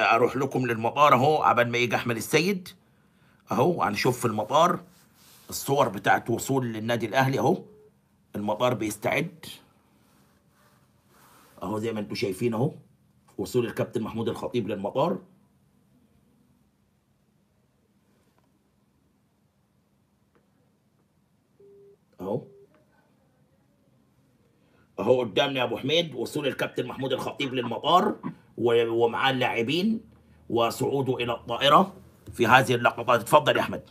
اروح لكم للمطار اهو عبال ما يجي احمد السيد اهو هنشوف في المطار الصور بتاعت وصول للنادي الاهلي اهو المطار بيستعد اهو زي ما انتم شايفين اهو وصول الكابتن محمود الخطيب للمطار اهو اهو قدامنا يا ابو حميد وصول الكابتن محمود الخطيب للمطار و- ومعاه اللاعبين وصعوده الى الطائره في هذه اللقطات اتفضل يا احمد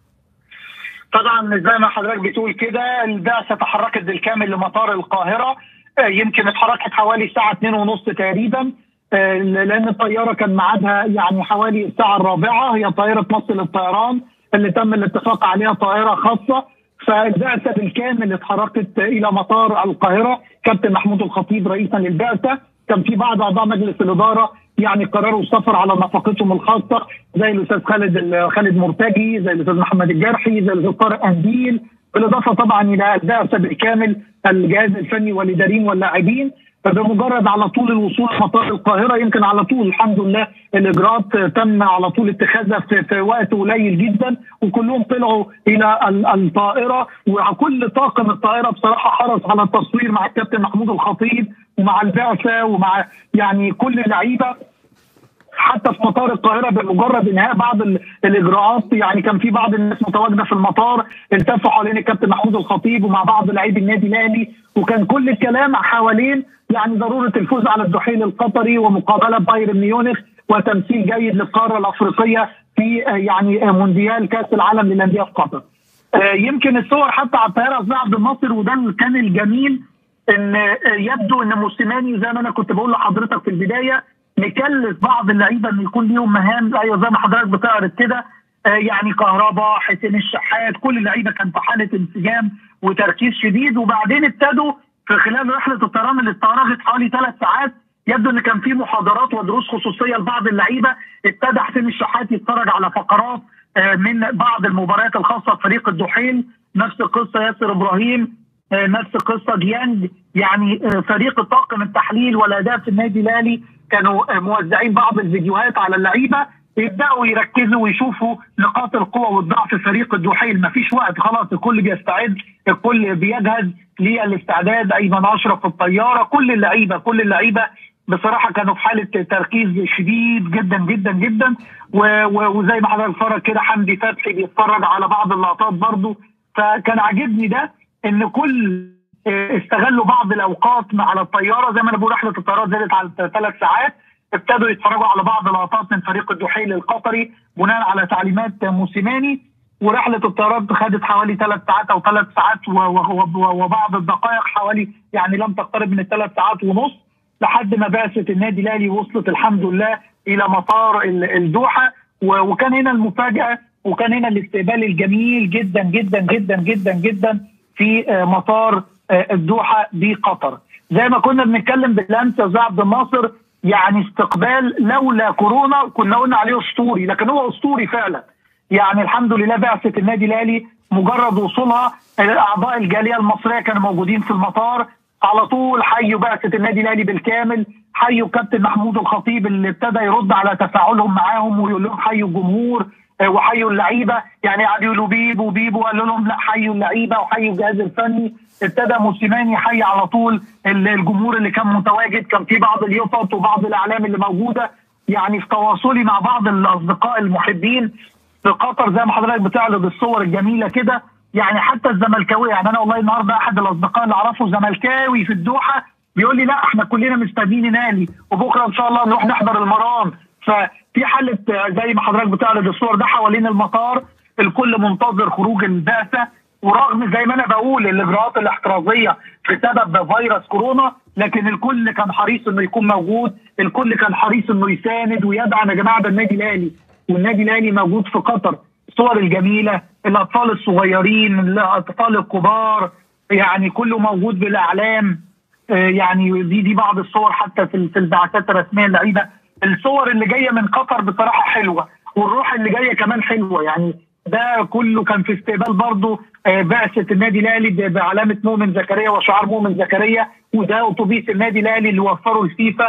طبعا زي ما حضرتك بتقول كده البعثه تحركت بالكامل لمطار القاهره آه، يمكن اتحركت حوالي الساعه 2 ونص تقريبا آه، لان الطياره كان ميعادها يعني حوالي الساعه الرابعه هي طائره مصر للطيران اللي تم الاتفاق عليها طائره خاصه فالبعثه بالكامل اتحركت الى مطار القاهره كابتن محمود الخطيب رئيسا للبعثه كان في بعض اعضاء مجلس الاداره يعني قرروا السفر على نفقتهم الخاصه زي الاستاذ خالد خالد مرتجي زي الاستاذ محمد الجرحي زي الاستاذ طارق انديل بالاضافه طبعا الى البعثه بالكامل الجهاز الفني والاداريين واللاعبين فبمجرد على طول الوصول مطار القاهره يمكن على طول الحمد لله الاجراءات تم على طول اتخاذها في, في وقت قليل جدا وكلهم طلعوا الى ال- الطائره وكل طاقم الطائره بصراحه حرص على التصوير مع الكابتن محمود الخطيب ومع البعثه ومع يعني كل اللعيبه حتى في مطار القاهره بمجرد انهاء بعض ال- الاجراءات يعني كان في بعض الناس متواجده في المطار التفوا حوالين الكابتن محمود الخطيب ومع بعض لاعبي النادي الاهلي وكان كل الكلام حوالين يعني ضروره الفوز على الدحيل القطري ومقابله بايرن ميونخ وتمثيل جيد للقاره الافريقيه في آه، يعني آه، مونديال كاس العالم للانديه في قطر. آه، يمكن الصور حتى على الطياره استاذ عبد الناصر وده اللي كان الجميل ان آه، يبدو ان موسيماني زي ما انا كنت بقول لحضرتك في البدايه مكلف بعض اللعيبه ان يكون ليهم مهام ايوه زي ما حضرتك بتعرض كده آه، يعني كهربا حسين الشحات كل اللعيبه كان في حاله انسجام وتركيز شديد وبعدين ابتدوا في خلال رحله الطيران اللي استغرقت حوالي ثلاث ساعات يبدو ان كان في محاضرات ودروس خصوصيه لبعض اللعيبه ابتدى حسين الشحات يتفرج على فقرات آه، من بعض المباريات الخاصه بفريق الدحيل نفس القصه ياسر ابراهيم آه، نفس قصه ديانج يعني آه، فريق الطاقم التحليل والاداء في النادي الاهلي كانوا آه، موزعين بعض الفيديوهات على اللعيبه يبداوا يركزوا ويشوفوا نقاط القوه والضعف في فريق الدحيل مفيش وقت خلاص الكل بيستعد الكل بيجهز للاستعداد ايمن اشرف في الطياره كل اللعيبه كل اللعيبه بصراحه كانوا في حاله تركيز شديد جدا جدا جدا و- و- وزي ما حضرتك اتفرج كده حمدي فتحي بيتفرج على بعض اللقطات برضو فكان عاجبني ده ان كل آه، استغلوا بعض الاوقات على الطياره زي ما انا بقول رحله الطيارات زادت على ثلاث ساعات ابتدوا يتفرجوا على بعض اللقطات من فريق الدحيل القطري بناء على تعليمات موسيماني ورحله الطيارات خدت حوالي ثلاث ساعات او ثلاث ساعات و- و- و- وبعض الدقائق حوالي يعني لم تقترب من الثلاث ساعات ونص لحد ما بعثه النادي الاهلي وصلت الحمد لله الى مطار ال- الدوحه و- وكان هنا المفاجاه وكان هنا الاستقبال الجميل جدا جدا جدا جدا جدا في آه، مطار آه، الدوحه بقطر زي ما كنا بنتكلم بالامس يا أستاذ عبد الناصر يعني استقبال لولا كورونا كنا قلنا عليه اسطوري لكن هو اسطوري فعلا يعني الحمد لله بعثه النادي الاهلي مجرد وصولها اعضاء الجاليه المصريه كانوا موجودين في المطار على طول حيوا بعثه النادي الاهلي بالكامل حيوا كابتن محمود الخطيب اللي ابتدى يرد على تفاعلهم معاهم ويقول لهم حيوا الجمهور آه، وحيوا اللعيبه يعني قعدوا يقولوا بيبو بيبو قالوا لهم لا حيوا اللعيبه وحيوا الجهاز الفني ابتدى موسيماني يحيي على طول ال- الجمهور اللي كان متواجد كان في بعض اليوفط وبعض الاعلام اللي موجوده يعني في تواصلي مع بعض الاصدقاء المحبين في قطر زي ما حضرتك بتعرض الصور الجميله كده يعني حتى الزملكاويه يعني انا والله النهارده احد الاصدقاء اللي اعرفه زملكاوي في الدوحه بيقول لي لا احنا كلنا مستنيين نالي وبكره ان شاء الله نروح نحضر المران ففي حاله آه، زي ما حضرتك بتعرض الصور ده حوالين المطار الكل منتظر خروج البعثه ورغم زي ما انا بقول الاجراءات الاحترازيه بسبب فيروس كورونا لكن الكل كان حريص انه يكون موجود الكل كان حريص انه يساند ويدعم يا جماعه ده النادي الاهلي والنادي الاهلي موجود في قطر الصور الجميله الاطفال الصغيرين الاطفال الكبار يعني كله موجود بالاعلام آه، يعني دي دي بعض الصور حتى في في البعثات الرسميه اللعيبه الصور اللي جايه من قطر بصراحه حلوه والروح اللي جايه كمان حلوه يعني ده كله كان في استقبال برضه آه، بعثه النادي الاهلي ب- بعلامه مؤمن زكريا وشعار مؤمن زكريا وده اتوبيس النادي الاهلي اللي وفره الفيفا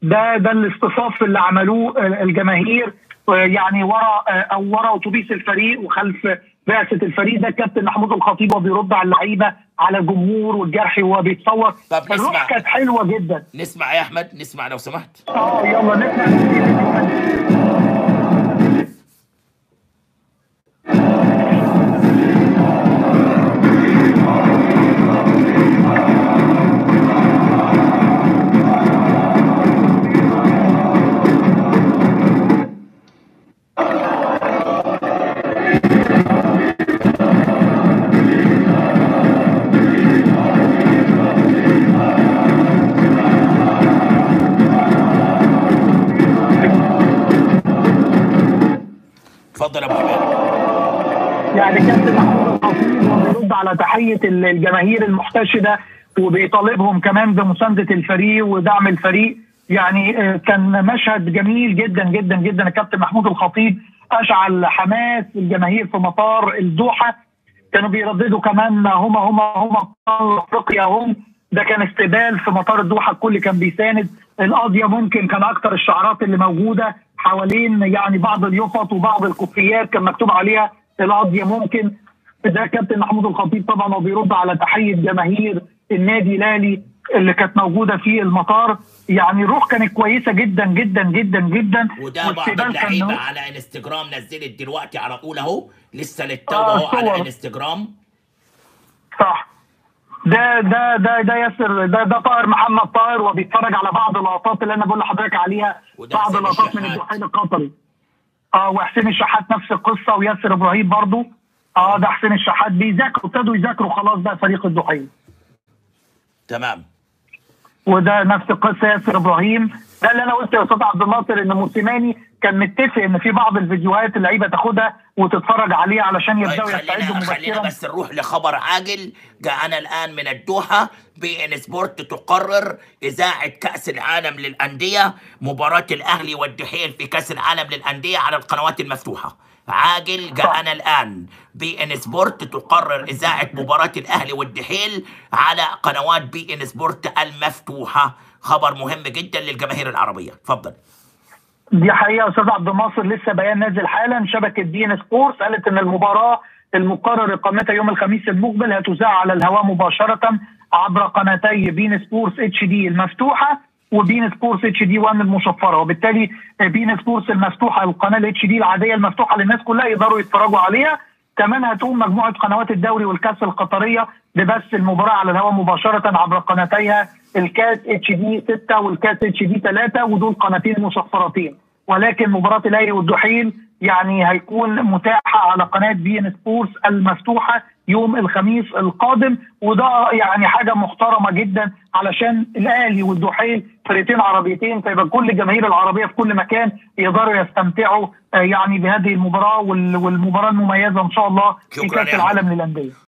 ده ده الاصطفاف اللي عملوه آه، الجماهير آه، يعني ورا آه، او ورا اتوبيس الفريق وخلف بعثه الفريق ده الكابتن محمود الخطيب وهو بيرد على اللعيبه على الجمهور والجرح وهو بيتصور طب نسمع. الروح كانت حلوه جدا نسمع يا احمد نسمع لو سمحت اه يلا نسمع اتفضل يا ابو حميد يعني كابتن محمود الخطيب وهو بيرد على تحيه الجماهير المحتشده وبيطالبهم كمان بمسانده الفريق ودعم الفريق يعني آه، كان مشهد جميل جدا جدا جدا الكابتن محمود الخطيب اشعل حماس الجماهير في مطار الدوحه كانوا بيرددوا كمان هم هم هم أبطال افريقيا هم ده كان استقبال في مطار الدوحه الكل كان بيساند القضيه ممكن كان اكتر الشعارات اللي موجوده حوالين يعني بعض اليفط وبعض الكوفيات كان مكتوب عليها القضيه ممكن ده كابتن محمود الخطيب طبعا وبيرد على تحيه جماهير النادي الاهلي اللي كانت موجوده في المطار يعني الروح كانت كويسه جدا جدا جدا جدا وده بعض واستقبال كان اللعيبه على انستجرام نزلت دلوقتي على طول اهو لسه للتو آه، اهو على صور. انستجرام صح ده ده ده ده ياسر ده ده طاهر محمد طاهر وبيتفرج على بعض اللقطات اللي انا بقول لحضرتك عليها وده بعض حسين اللقطات من الشحات. الدحيل القطري اه وحسين الشحات نفس القصه وياسر ابراهيم برضو اه ده حسين الشحات بيذاكروا ابتدوا يذاكروا خلاص بقى فريق الدحيل تمام وده نفس القصه ياسر ابراهيم ده اللي انا قلت يا استاذ عبد الناصر ان موسيماني كان متفق ان في بعض الفيديوهات اللعيبه تاخدها وتتفرج عليها علشان طيب يبداوا يستعدوا خلينا خلينا مبكرا بس نروح لخبر عاجل جاءنا الان من الدوحه بي ان سبورت تقرر اذاعه كاس العالم للانديه مباراه الاهلي والدحيل في كاس العالم للانديه على القنوات المفتوحه عاجل جاءنا الان بي ان سبورت تقرر اذاعه مباراه الاهلي والدحيل على قنوات بي ان سبورت المفتوحه خبر مهم جدا للجماهير العربيه تفضل دي حقيقه يا استاذ عبد الناصر لسه بيان نازل حالا شبكه بي ان سبورتس قالت ان المباراه المقرر اقامتها يوم الخميس المقبل هتذاع على الهواء مباشره عبر قناتي بين سبورتس اتش دي المفتوحه وبين سبورتس اتش دي 1 المشفره وبالتالي بين سبورتس المفتوحه القناه الاتش دي العاديه المفتوحه للناس كلها يقدروا يتفرجوا عليها كمان هتقوم مجموعه قنوات الدوري والكاس القطريه ببث المباراه على الهواء مباشره عبر قناتيها الكاس اتش دي 6 والكاس اتش دي 3 ودول قناتين مشفرتين ولكن مباراه الاهلي والدحيل يعني هيكون متاحه على قناه بي ان سبورتس المفتوحه يوم الخميس القادم وده يعني حاجه محترمه جدا علشان الاهلي والدحيل فرقتين عربيتين فيبقى كل الجماهير العربيه في كل مكان يقدروا يستمتعوا آه، يعني بهذه المباراه وال- والمباراه المميزه ان شاء الله في شكراً كاس يا العالم للانديه